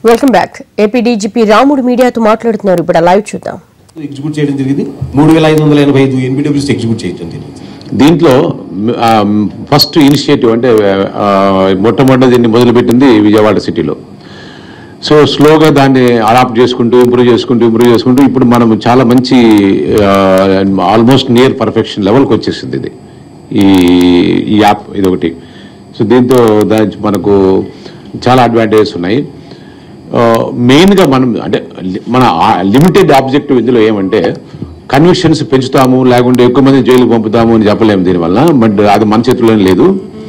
Welcome back AP DGP రాముడు మీడియాతో మాట్లాడుతున్నారు ఇప్పుడు ఆ లైవ్ చూద్దాం ఎగ్జిక్యూట్ చేయడం జరిగింది మూడు వేల ఐదు వందల ఎనభై ఐదు ఎన్బిడబ్ల్యూస్ ఎగ్జిక్యూట్ చేయడం జరిగింది దీంట్లో ఫస్ట్ ఇనిషియేటివ్ అంటే ఆ, మొట్టమొదటి దీన్ని మొదలుపెట్టింది విజయవాడ సిటీలో సో స్లోగా దాన్ని అడాప్ట్ చేసుకుంటూ ఇంప్రూవ్ చేసుకుంటూ ఇంప్రూవ్ చేసుకుంటూ ఇప్పుడు మనం చాలా మంచి ఆల్మోస్ట్ నియర్ పర్ఫెక్షన్ లెవెల్కి వచ్చేసింది ఇది ఈ ఈ యాప్ ఇది ఒకటి సో దీంతో దాని మనకు చాలా అడ్వాంటేజెస్ ఉన్నాయి మెయిన్గా మనం అంటే లి- మన లిమిటెడ్ ఆబ్జెక్టివ్ ఇందులో ఏమంటే కన్విక్షన్స్ పెంచుతాము లేకుంటే ఎక్కువ మంది జైలుకు పంపుతాము అని చెప్పలేము దీనివల్ల బట్ అది మన చేతుల్లోనే లేదు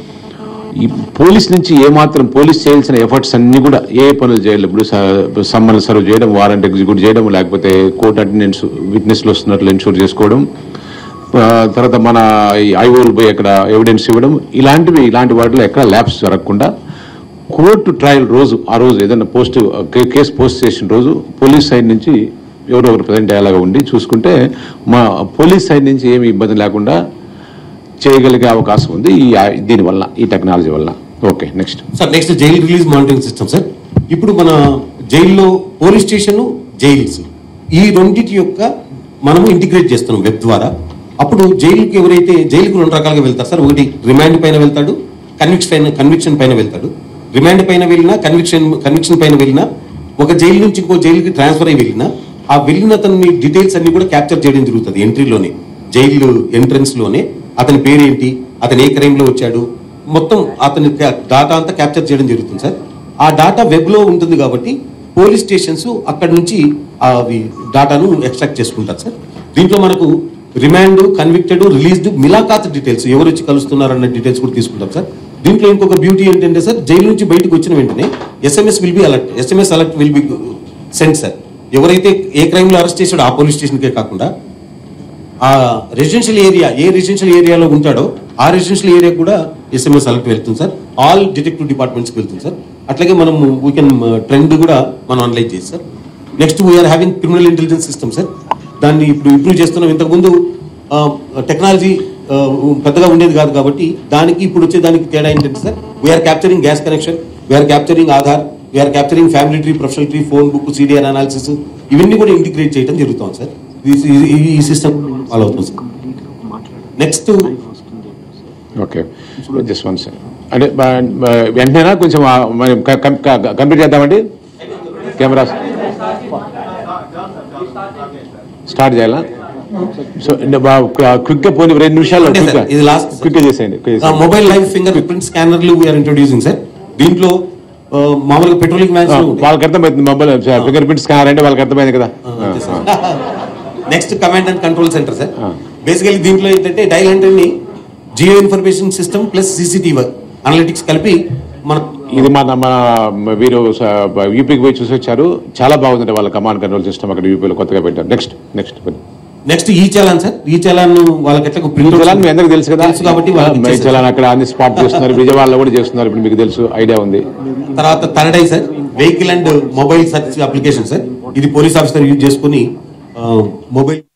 ఈ పోలీస్ నుంచి ఏమాత్రం పోలీస్ చేయాల్సిన ఎఫర్ట్స్ అన్ని కూడా ఏ పనులు చేయాలి ఇప్పుడు సమ్మన్ సర్వ్ చేయడం వారెంట్ ఎగ్జిక్యూట్ చేయడం లేకపోతే కోర్ట్ అటెండెన్స్ విట్నెస్లు వస్తున్నట్లు ఇన్షూర్ చేసుకోవడం ఆ, తర్వాత మన ఈ ఐఓలు పోయి అక్కడ ఎవిడెన్స్ ఇవ్వడం ఇలాంటివి ఇలాంటి వాటిలో ఎక్కడ ల్యాబ్స్ జరగకుండా కోర్టు ట్రయల్ రోజు ఆ రోజు ఏదైనా పోస్ట్ కేసు పోస్ట్ చేసిన రోజు పోలీస్ సైడ్ నుంచి ఎవరో ఒకరు ప్రజెంట్ అయ్యేలాగా ఉండి చూసుకుంటే మా పోలీస్ సైడ్ నుంచి ఏమి ఇబ్బంది లేకుండా చేయగలిగే అవకాశం ఉంది ఈ దీని వల్ల ఈ టెక్నాలజీ వల్ల okay next sir next jail release monitoring system sir ఇప్పుడు మన జైల్లో పోలీస్ స్టేషన్ జైల్స్ ఈ రెండింటి యొక్క మనము ఇంటిగ్రేట్ చేస్తున్నాం వెబ్ ద్వారా అప్పుడు జైలుకి ఎవరైతే జైలుకు రెండు రకాలుగా వెళ్తారు సార్ ఒకటి రిమాండ్ పైన వెళ్తాడు కన్విక్షన్ పైన కన్విక్షన్ పైన వెళ్తాడు రిమాండ్ పైన వెళ్ళినా కన్విక్షన్ కన్విక్షన్ పైన వెళ్ళినా ఒక జైలు నుంచి ఇంకో జైలుకి ట్రాన్స్ఫర్ అయి వెళ్ళినా ఆ వెళ్ళిన అతని డీటెయిల్స్ అన్ని కూడా క్యాప్చర్ చేయడం జరుగుతుంది ఎంట్రీలోనే జైలు ఎంట్రన్స్ లోనే అతని పేరేంటి అతను ఏ క్రైమ్ లో వచ్చాడు మొత్తం అతని డాటా అంతా క్యాప్చర్ చేయడం జరుగుతుంది సార్ ఆ డాటా వెబ్ లో ఉంటుంది కాబట్టి పోలీస్ స్టేషన్స్ అక్కడ నుంచి అవి డాటాను ఎక్స్ట్రాక్ట్ చేసుకుంటారు సార్ దీంట్లో మనకు రిమాండ్ కన్విక్టెడ్ రిలీజ్డ్ మిలాఖాత్ డీటెయిల్స్ ఎవరు వచ్చి కలుస్తున్నారు అన్న డీటెయిల్స్ కూడా తీసుకుంటాం సార్ దీంట్లో ఇంకొక బ్యూటీ ఏంటంటే సార్ జైలు నుంచి బయటకు వచ్చిన వెంటనే SMS will be alert SMS alert will be send sir ఎవరైతే ఏ క్రైమ్ లో అరెస్ట్ చేశాడో ఆ పోలీస్ స్టేషన్కే కాకుండా ఆ రెసిడెన్షియల్ ఏరియా ఏ రెసిడెన్షియల్ ఏరియాలో ఉంటాడో ఆ రెసిడెన్షియల్ ఏరియా కూడా ఎస్ఎంఎస్ అలర్ట్ వెళ్తుంది సార్ ఆల్ డిటెక్టివ్ డిపార్ట్మెంట్స్కి వెళ్తుంది సార్ అట్లాగే మనం వీ కెన్ ట్రెండ్ కూడా మనం అనలైజ్ చేసి sir next we're having criminal intelligence system sir దాన్ని ఇప్పుడు ఇంప్రూవ్ చేస్తున్నాం ఇంతకుముందు టెక్నాలజీ పెద్దగా ఉండేది కాదు కాబట్టి దానికి ఇప్పుడు వచ్చే దానికి తేడా ఏంటంటే sir we're capturing gas connection we're capturing Aadhaar we're capturing family tree professional tree phone book CDR analysis ఇవన్నీ కూడా ఇంటిగ్రేట్ చేయడం జరుగుతుంది సార్ ఈ- ఈ- ఈ- ఈ సిస్టమ్ ఫాలో అవుతుంది sir next okay just one second అంటే బ- బ- వెంటనేనా కొంచెం ఆ, మరి క- కం- క- కంప్లీట్ చేద్దామండి కెమెరాస్ స్టార్ట్ చేయాలా సో క్విక్గా పోనీ రెండు నిమిషాల్లో అంటే క్విక్గా సార్, ఇది last, sir. క్విక్గా చేసేయండి quick చేసేయండి. మొబైల్ లైవ్ ఫింగర్ ప్రింట్ స్కానర్లు వీఆర్ ఇంట్రొడ్యూసింగ్ సార్ దీంట్లో ఆ, మామూలుగా పెట్రోలింగ్ ఆ, మ్యాన్స్ వాళ్ళకి అర్థమైంది మొబైల్ ఫింగర్ ప్రింట్ స్కానర్ అంటే వాళ్ళకి అర్థమైంది కదా next command and control centre sir ఆ. బేసికలీ దీంట్లో ఏంటంటే డైల్ ఎంట్రీని geo information system plus CCTV analytics కలిపి మన ఇది మన మన వీరు యూపీకి పోయి చూసి వచ్చారు చాలా బాగుందండి వాళ్ళ కమాండ్ కంట్రోల్ సిస్టమ్ అక్కడ యూపీలో కొత్తగా పెట్టారు నెక్స్ట్ నెక్స్ట్ నెక్స్ట్ ఈ చలాన్ సార్ ఈ చలాన్ వాళ్ళకి ఎట్లా ప్రింట్ చలాన్ మీ అందరికి తెలుసు కదా తెలుసు కాబట్టి వాళ్ళకి మీ ఇచ్చేసారు. చలాన్ అక్కడ అన్ని స్పాట్ చేస్తున్నారు విజయవాడలో కూడా చేస్తున్నారు ఇప్పుడు మీకు తెలుసు ఐడియా ఉంది తర్వాత third eye sir vehicle and mobile search application sir ఇది పోలీస్ ఆఫీసర్ యూజ్ చేసుకుని మొబైల్